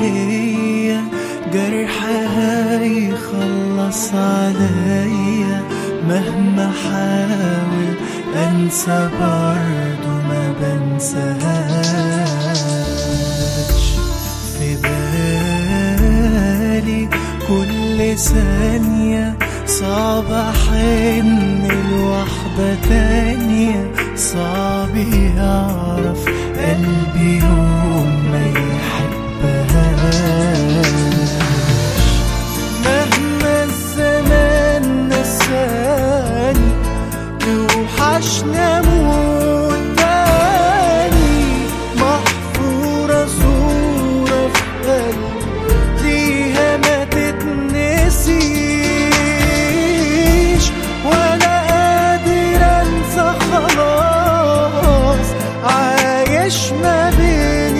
هي جرحها يخلص عليا مهما حاول انسى برضو ما بنساهاش في بالي كل ثانية صعب أحن لوحدة تانية صعب يعرف قلبي يوم ما يحبهاش مهما الزمان نساني توحشنا موت تاني محفورة صورة في قلبي ليها ما تتنسيش ولا قادر انسى خلاص عايش ما بين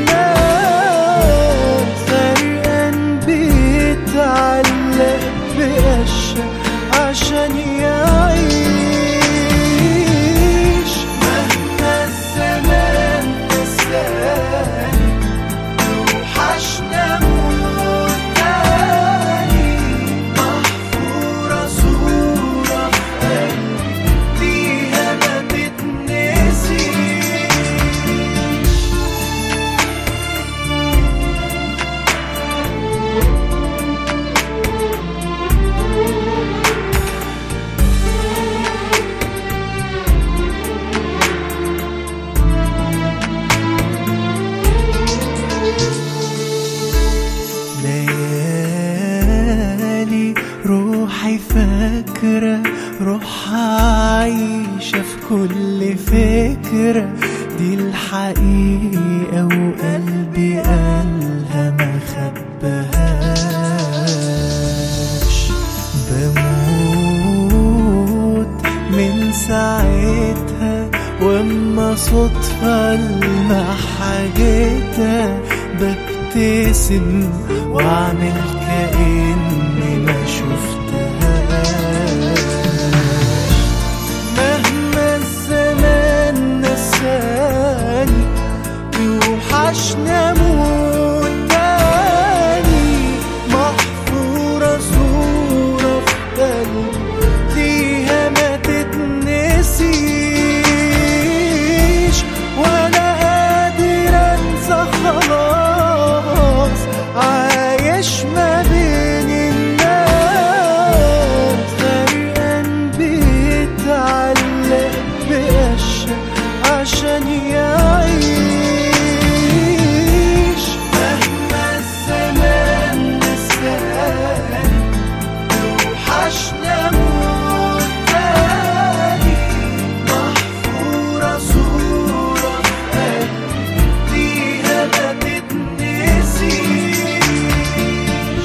الناس غرقان بيتعلق بقشة عشان يعيش مهما الزمان نساني توحشنا موت تاني محفورة صورة في قلبي ليها ما تتنسيش ليالي روحي فاكرة روحها عايشة في كل فكرة دي الحقيقة وقلبي قالها ما خبهاش بموت من ساعتها واما صدفة المح حاجتها ببتسم واعمل كأني ما شفتهاش مهما الزمان نساني توحشنا موت تاني محفورة صورة في قلبي ليها ما تتنسيش ولا قادر انسى خلاص عايش ما بين الناس غرقان بيتعلق بقشة عشان يعيش مهما الزمان نساني توحشنا موت تاني محفورة صورة في قلبي ليها ما تتنسيش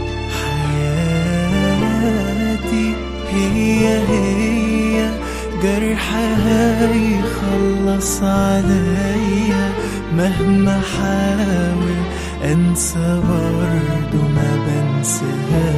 حياتي هي هي جرحها يخلص عليا مهما حاول انسى برضو ما بنساهاش